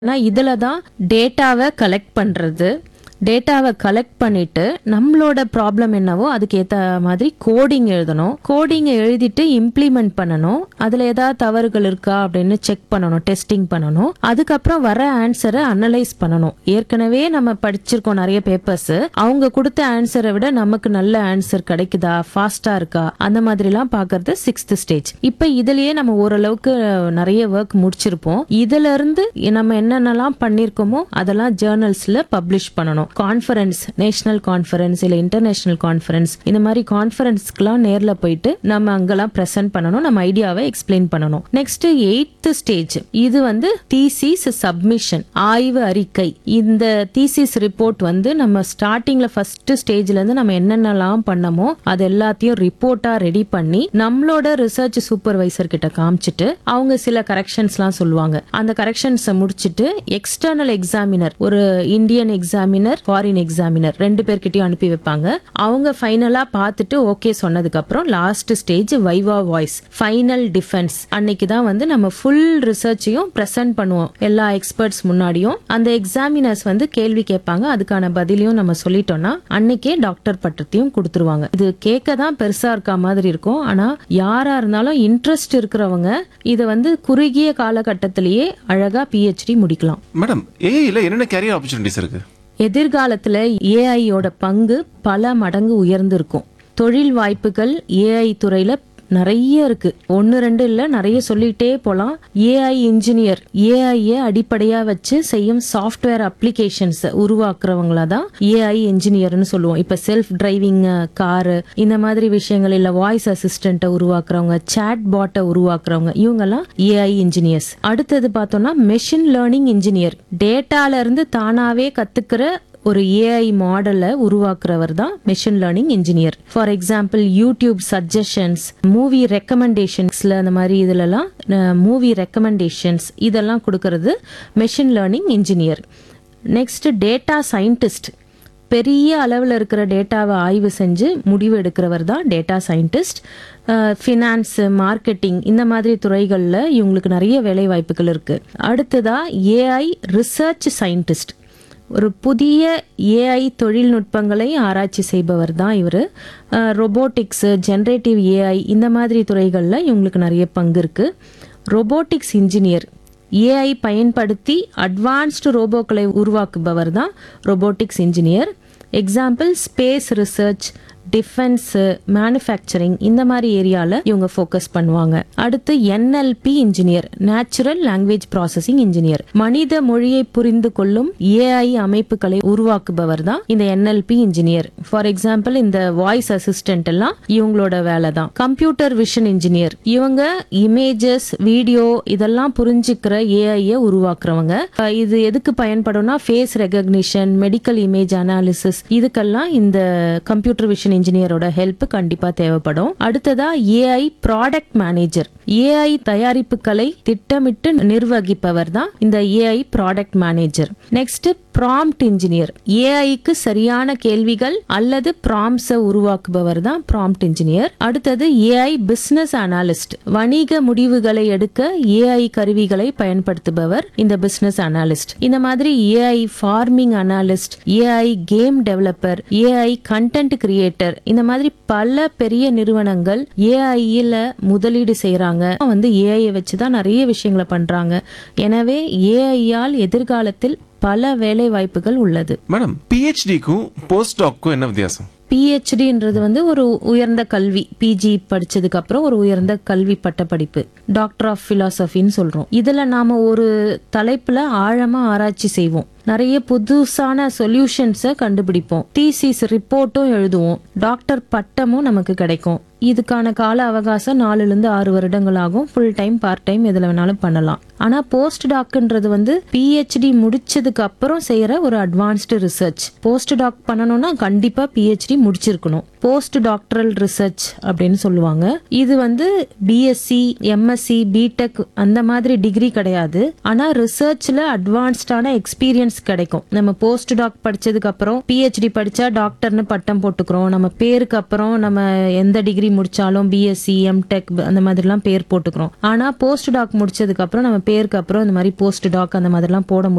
ஆனால் இதில் தான் டேட்டாவை கலெக்ட் பண்ணுறது டேட்டாவை கலெக்ட் பண்ணிட்டு நம்மளோட ப்ராப்ளம் என்னவோ அதுக்கு ஏற்ற மாதிரி கோடிங் எழுதணும் கோடிங்கை எழுதிட்டு இம்ப்ளிமெண்ட் பண்ணணும் அதில் ஏதாவது தவறுகள் இருக்கா அப்படின்னு செக் பண்ணணும் டெஸ்டிங் பண்ணணும் அதுக்கப்புறம் வர ஆன்சரை அனலைஸ் பண்ணணும் ஏற்கனவே நம்ம படிச்சிருக்கோம் நிறைய பேப்பர்ஸ் அவங்க கொடுத்த ஆன்சரை விட நமக்கு நல்ல ஆன்சர் கிடைக்குதா ஃபாஸ்டா இருக்கா அந்த மாதிரிலாம் பார்க்கறது சிக்ஸ்த் ஸ்டேஜ் இப்போ இதுலயே நம்ம ஓரளவுக்கு நிறைய ஒர்க் முடிச்சிருப்போம் இதுல இருந்து நம்ம என்னென்னலாம் பண்ணிருக்கோமோ அதெல்லாம் ஜேர்னல்ஸ்ல பப்ளிஷ் பண்ணணும் கான்ஃபரன்ஸ் நேஷனல் கான்ஃபரன்ஸ் இல்ல இன்டர்நேஷனல் கான்ஃபரன்ஸ் இந்த மாதிரி கான்ஃபரன்ஸ்க்குலாம் நேர்ல போயிட்டு நம்ம அங்கெல்லாம் பிரசன்ட் பண்ணணும் நம்ம ஐடியாவை எக்ஸ்பிளைன் பண்ணணும் நெக்ஸ்ட் எயித்து ஸ்டேஜ் இது வந்து தீசிஸ் சப்மிஷன் ஆய்வு அறிக்கை இந்த தீசிஸ் ரிப்போர்ட் வந்து நம்ம ஸ்டார்டிங்ல ஃபர்ஸ்ட் ஸ்டேஜ்ல இருந்து நம்ம என்னென்னலாம் பண்ணமோ அது எல்லாத்தையும் ரிப்போர்ட்டா ரெடி பண்ணி நம்மளோட ரிசர்ச் சூப்பர்வைசர் கிட்ட காமிச்சிட்டு அவங்க சில கரெக்ஷன்ஸ்லாம் சொல்லுவாங்க அந்த கரெக்ஷன்ஸை முடிச்சிட்டு எக்ஸ்டர்னல் எக்ஸாமினர் ஒரு இந்தியன் எக்ஸாமினர் ஃபாரின் எக்ஸாமினர் ரெண்டு பேர்கிட்டயும் அனுப்பி வைப்பாங்க அவங்க ஃபைனலா பார்த்துட்டு ஓகே சொன்னதுக்கு அப்புறம் last stage viva voce final defence அன்னைக்கு தான் வந்து நம்ம ஃபுல் ரிசர்ச்சையும் பிரசன்ட் பண்ணுவோம் எல்லா எக்ஸ்பர்ட்ஸ் முன்னாடியும் அந்த எக்ஸாமினர்ஸ் வந்து கேள்வி கேட்பாங்க அதுக்கான பதிலையும் நம்ம சொல்லிட்டோம்னா அன்னைக்கே டாக்டர் பட்டத்தையும் கொடுத்துருவாங்க இது கேட்க தான் பெருசா இருக்க மாதிரி இருக்கும் ஆனா யாரா இருந்தாலும் இன்ட்ரெஸ்ட் இருக்கிறவங்க இதை வந்து குறுகிய காலகட்டத்திலேயே அழகா பிஹெச்டி முடிக்கலாம் மேடம் ஏஐல என்னென்ன கேரியர் ஆப்பர்ச்சுனிட்டிஸ் இருக்கு எதிர்காலத்துல ஏஐயோட பங்கு பல மடங்கு உயர்ந்திருக்கும் தொழில் வாய்ப்புகள் ஏஐ துறையில நிறைய இருக்கு ஒன்னு ரெண்டு இல்ல நிறைய சொல்லிட்டே போலாம் ஏஐ இன்ஜினியர் ஏஐய அடிப்படையா வச்சு செய்யும் சாஃப்ட்வேர் அப்ளிகேஷன்ஸ் உருவாக்குறவங்கள தான் ஏஐ இன்ஜினியர்னு சொல்லுவோம் இப்ப செல்ஃப் டிரைவிங் காரு இந்த மாதிரி விஷயங்கள் இல்ல வாய்ஸ் அசிஸ்டண்ட்டை உருவாக்குறவங்க சாட் பாட்டை உருவாக்குறவங்க இவங்கெல்லாம் ஏஐ இன்ஜினியர்ஸ் அடுத்தது பார்த்தோம்னா மெஷின் லேர்னிங் இன்ஜினியர் டேட்டால இருந்து தானாவே கத்துக்கிற ஒரு ஏஐ மாடலை உருவாக்குறவர் தான் machine learning engineer for example YouTube suggestions movie ரெக்கமெண்டேஷன்ஸ்ல அந்த மாதிரி இதுலலாம் மூவி ரெக்கமெண்டேஷன்ஸ் இதெல்லாம் கொடுக்கறது machine learning engineer next data scientist பெரிய அளவில் இருக்கிற டேட்டாவை ஆய்வு செஞ்சு முடிவு எடுக்கிறவர் தான் டேட்டா சயின்டிஸ்ட் ஃபினான்ஸ் மார்க்கெட்டிங் இந்த மாதிரி துறைகளில் இவங்களுக்கு நிறைய வேலை வாய்ப்புகள் இருக்கு அடுத்ததா ஏஐ ரிசர்ச் சயின்டிஸ்ட் ஒரு புதிய ஏஐ தொழில்நுட்பங்களை ஆராய்ச்சி செய்பவர் தான் இவர் ரொபோட்டிக்ஸ் ஜென்ரேட்டிவ் ஏஐ இந்த மாதிரி துறைகளில் இவங்களுக்கு நிறைய பங்கு இருக்கு ரொபோட்டிக்ஸ் இன்ஜினியர் ஏஐ பயன்படுத்தி அட்வான்ஸ்டு ரோபோக்களை உருவாக்குபவர் தான் robotics engineer example space research defence manufacturing இந்த மாதிரி ஏரியால இவங்க ஃபோக்கஸ் பண்ணுவாங்க அடுத்து NLP engineer natural language processing engineer மனித மொழியை புரிந்து கொள்ளும் ஏஐ அமைப்புகளை உருவாக்குபவர் தான் இந்த என்எல்பி இன்ஜினியர் ஃபார் எக்ஸாம்பிள் இந்த வாய்ஸ் அசிஸ்டன்ட் எல்லாம் இவங்களோட வேலை தான் கம்ப்யூட்டர் விஷன் இன்ஜினியர் இவங்க இமேஜஸ் வீடியோ இதெல்லாம் புரிஞ்சுக்கிற ஏஐய உருவாக்குறவங்க அஹ் இது எதுக்கு பயன்படும்னா face recognition medical image analysis இதுக்கெல்லாம் இந்த கம்ப்யூட்டர் விஷன் இன்ஜினியரோட ஹெல்ப் கண்டிப்பா தேவைப்படும் அடுத்ததா ஏஐ ப்ராடக்ட் மேனேஜர் ஏஐ தயாரிப்புகளை திட்டமிட்டு நிர்வகிப்பவர் தான் இந்த AI product manager next prompt engineer ஏஐக்கு சரியான கேள்விகள் அல்லது ப்ராம்ஸ உருவாக்குபவர் தான் ப்ராம்ப்ட் இன்ஜினியர் அடுத்தது ஏஐ பிசினஸ் அனாலிஸ்ட் வணிக முடிவுகளை எடுக்க ஏஐ கருவிகளை பயன்படுத்துபவர் இந்த பிசினஸ் அனாலிஸ்ட் இந்த மாதிரி AI farming analyst AI game developer AI content creator இந்த மாதிரி பல பெரிய நிறுவனங்கள் ஏஐல முதலீடு செய்யறாங்க வந்து ஏஐ வச்சு தான் நிறைய விஷயங்களை பண்றாங்க எனவே ஏஐயால் எதிர்காலத்தில் பல வேலை வாய்ப்புகள் உள்ளது மேடம் பிஹெச்டிக்கும் போஸ்ட் டாக்கும் என்ன வித்தியாசம் பிஹெச்டின்றது வந்து ஒரு உயர்ந்த கல்வி பிஜி படிச்சதுக்கு அப்புறம் ஒரு உயர்ந்த கல்வி பட்டப்படிப்பு டாக்டர் ஆஃப் பிலாசபின்னு சொல்றோம் இதுல நாம ஒரு தலைப்புல ஆழமா ஆராய்ச்சி செய்வோம் நிறைய புதுசான சொல்யூஷன்ஸை கண்டுபிடிப்போம் தீசிஸ் ரிப்போர்ட்டும் எழுதுவோம் டாக்டர் பட்டமும் நமக்கு கிடைக்கும் இதுக்கான கால அவகாசம் நாலுல இருந்து ஆறு வருடங்கள் ஆகும் ஃபுல் டைம் பார்ட் டைம் எதுல வேணாலும் பண்ணலாம் ஆனா போஸ்ட் டாக்ன்றது வந்து பிஹெச்டி முடிச்சதுக்கு அப்புறம் செய்யற ஒரு அட்வான்ஸ்டு ரிசர்ச் போஸ்ட் டாக் பண்ணணும்னா கண்டிப்பா பிஹெச்டி முடிச்சிருக்கணும் போஸ்ட் டாக்டரல் ரிசர்ச் அப்படின்னு சொல்லுவாங்க இது வந்து பிஎஸ்சி எம்எஸ்சி பிடெக் அந்த மாதிரி டிகிரி கிடையாது ஆனா ரிசர்ச்ல அட்வான்ஸ்டான எக்ஸ்பீரியன்ஸ் கிடைக்கும் நம்ம போஸ்ட் டாக் படிச்சதுக்கு அப்புறம் பிஹெச்டி படிச்சா டாக்டர்னு பட்டம் போட்டுக்கிறோம் நம்ம பேருக்கு அப்புறம் நம்ம எந்த டிகிரி முடிச்சாலும் பிஎஸ்சி எம்டெக் அந்த மாதிரிலாம் பேர் போட்டுக்கிறோம் ஆனா போஸ்ட் டாக் முடிச்சதுக்கு அப்புறம் நம்ம பேருக்கு அப்புறம் இந்த மாதிரி போஸ்ட் டாக் அந்த மாதிரிலாம் போட முடியாது